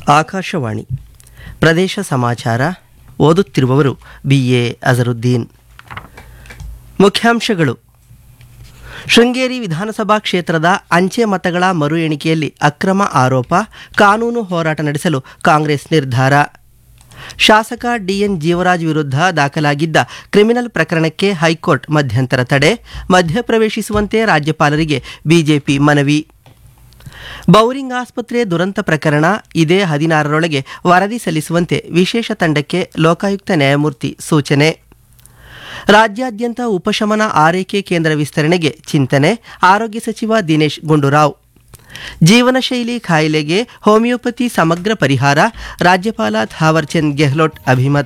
ಆಕಾಶವಾಣಿ ಪ್ರದೇಶ ಸಮಾಚಾರ ಓದುತ್ತಿರುವವರು ಬಿ ಎ ಅಜರುದ್ದೀನ್ ಮುಖ್ಯಾಂಶಗಳು ಶೃಂಗೇರಿ ವಿಧಾನಸಭಾ ಕ್ಷೇತ್ರದ ಅಂಚೆ ಮತಗಳ ಮರು ಎಣಿಕೆಯಲ್ಲಿ ಅಕ್ರಮ ಆರೋಪ ಕಾನೂನು ಹೋರಾಟ ನಡೆಸಲು ಕಾಂಗ್ರೆಸ್ ನಿರ್ಧಾರ ಶಾಸಕ ಡಿಎನ್ ಜೀವರಾಜ್ ವಿರುದ್ಧ ದಾಖಲಾಗಿದ್ದ ಕ್ರಿಮಿನಲ್ ಪ್ರಕರಣಕ್ಕೆ ಹೈಕೋರ್ಟ್ ಮಧ್ಯಂತರ ತಡೆ ಮಧ್ಯಪ್ರವೇಶಿಸುವಂತೆ ರಾಜ್ಯಪಾಲರಿಗೆ ಬಿಜೆಪಿ ಮನವಿ ಬೌರಿಂಗ್ ಆಸ್ಪತ್ರೆ ದುರಂತ ಪ್ರಕರಣ ಇದೇ ಹದಿನಾರರೊಳಗೆ ವರದಿ ಸಲ್ಲಿಸುವಂತೆ ವಿಶೇಷ ತಂಡಕ್ಕೆ ಲೋಕಾಯುಕ್ತ ನ್ಯಾಯಮೂರ್ತಿ ಸೂಚನೆ ರಾಜ್ಯಾದ್ಯಂತ ಉಪಶಮನ ಆರೈಕೆ ಕೇಂದ್ರ ವಿಸ್ತರಣೆಗೆ ಚಿಂತನೆ ಆರೋಗ್ಯ ಸಚಿವ ದಿನೇಶ್ ಗುಂಡೂರಾವ್ ಜೀವನ ಶೈಲಿ ಕಾಯಿಲೆಗೆ ಹೋಮಿಯೋಪತಿ ಸಮಗ್ರ ಪರಿಹಾರ ರಾಜ್ಯಪಾಲ ಥಾವರ್ಚಂದ್ ಗೆಹ್ಲೋಟ್ ಅಭಿಮತ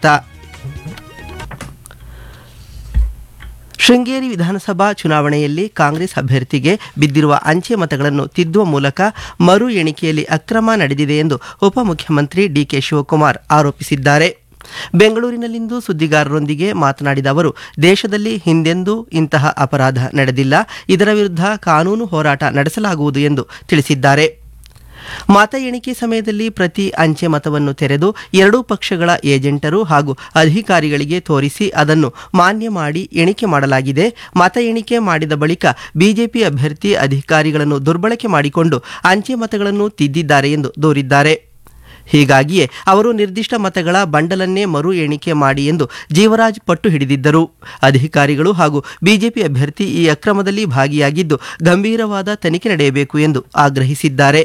ಶೃಂಗೇರಿ ವಿಧಾನಸಭಾ ಚುನಾವಣೆಯಲ್ಲಿ ಕಾಂಗ್ರೆಸ್ ಅಭ್ಯರ್ಥಿಗೆ ಬಿದ್ದಿರುವ ಅಂಚೆ ಮತಗಳನ್ನು ತಿದ್ದುವ ಮೂಲಕ ಮರು ಎಣಿಕೆಯಲ್ಲಿ ಅಕ್ರಮ ನಡೆದಿದೆ ಎಂದು ಉಪಮುಖ್ಯಮಂತ್ರಿ ಡಿಕೆ ಶಿವಕುಮಾರ್ ಆರೋಪಿಸಿದ್ದಾರೆ ಬೆಂಗಳೂರಿನಲ್ಲಿಂದು ಸುದ್ದಿಗಾರರೊಂದಿಗೆ ಮಾತನಾಡಿದ ಅವರು ದೇಶದಲ್ಲಿ ಹಿಂದೆಂದೂ ಇಂತಹ ಅಪರಾಧ ನಡೆದಿಲ್ಲ ಇದರ ವಿರುದ್ಧ ಕಾನೂನು ಹೋರಾಟ ನಡೆಸಲಾಗುವುದು ಎಂದು ತಿಳಿಸಿದ್ದಾರೆ ಮತ ಎಣಿಕೆ ಸಮಯದಲ್ಲಿ ಪ್ರತಿ ಅಂಚೆ ಮತವನ್ನು ತೆರೆದು ಎರಡೂ ಪಕ್ಷಗಳ ಏಜೆಂಟರು ಹಾಗೂ ಅಧಿಕಾರಿಗಳಿಗೆ ತೋರಿಸಿ ಅದನ್ನು ಮಾನ್ಯ ಮಾಡಿ ಎಣಿಕೆ ಮಾಡಲಾಗಿದೆ ಮತ ಎಣಿಕೆ ಮಾಡಿದ ಬಳಿಕ ಬಿಜೆಪಿ ಅಭ್ಯರ್ಥಿ ಅಧಿಕಾರಿಗಳನ್ನು ದುರ್ಬಳಕೆ ಮಾಡಿಕೊಂಡು ಅಂಚೆ ಮತಗಳನ್ನು ತಿದ್ದಿದ್ದಾರೆ ಎಂದು ದೂರಿದ್ದಾರೆ ಹೀಗಾಗಿಯೇ ಅವರು ನಿರ್ದಿಷ್ಟ ಮತಗಳ ಬಂಡಲನ್ನೇ ಮರು ಎಣಿಕೆ ಮಾಡಿ ಎಂದು ಜೀವರಾಜ್ ಪಟ್ಟು ಹಿಡಿದಿದ್ದರು ಅಧಿಕಾರಿಗಳು ಹಾಗೂ ಬಿಜೆಪಿ ಅಭ್ಯರ್ಥಿ ಈ ಅಕ್ರಮದಲ್ಲಿ ಭಾಗಿಯಾಗಿದ್ದು ಗಂಭೀರವಾದ ತನಿಖೆ ನಡೆಯಬೇಕು ಎಂದು ಆಗ್ರಹಿಸಿದ್ದಾರೆ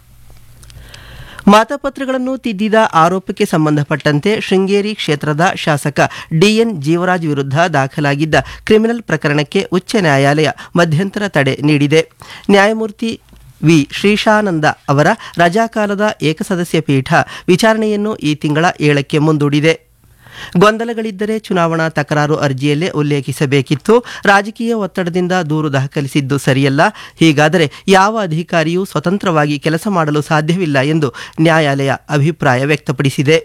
ಮತಪತ್ರಗಳನ್ನು ತಿದ್ದಿದ ಆರೋಪಕ್ಕೆ ಸಂಬಂಧಪಟ್ಟಂತೆ ಶೃಂಗೇರಿ ಕ್ಷೇತ್ರದ ಶಾಸಕ ಡಿಎನ್ ಜೀವರಾಜ್ ವಿರುದ್ಧ ದಾಖಲಾಗಿದ್ದ ಕ್ರಿಮಿನಲ್ ಪ್ರಕರಣಕ್ಕೆ ಉಚ್ಚ ನ್ಯಾಯಾಲಯ ಮಧ್ಯಂತರ ತಡೆ ನೀಡಿದೆ ನ್ಯಾಯಮೂರ್ತಿ ವಿ ಶ್ರೀಶಾನಂದ ಅವರ ರಜಾಕಾಲದ ಏಕಸದಸ್ಯ ಪೀಠ ವಿಚಾರಣೆಯನ್ನು ಈ ತಿಂಗಳ ಏಳಕ್ಕೆ ಮುಂದೂಡಿದೆ ಗೊಂದಲಗಳಿದ್ದರೆ ಚುನಾವಣಾ ತಕರಾರು ಅರ್ಜಿಯಲ್ಲೇ ಉಲ್ಲೇಖಿಸಬೇಕಿತ್ತು ರಾಜಕೀಯ ಒತ್ತಡದಿಂದ ದೂರು ದಾಖಲಿಸಿದ್ದು ಸರಿಯಲ್ಲ ಹೀಗಾದರೆ ಯಾವ ಅಧಿಕಾರಿಯೂ ಸ್ವತಂತ್ರವಾಗಿ ಕೆಲಸ ಮಾಡಲು ಸಾಧ್ಯವಿಲ್ಲ ಎಂದು ನ್ಯಾಯಾಲಯ ಅಭಿಪ್ರಾಯ ವ್ಯಕ್ತಪಡಿಸಿದೆ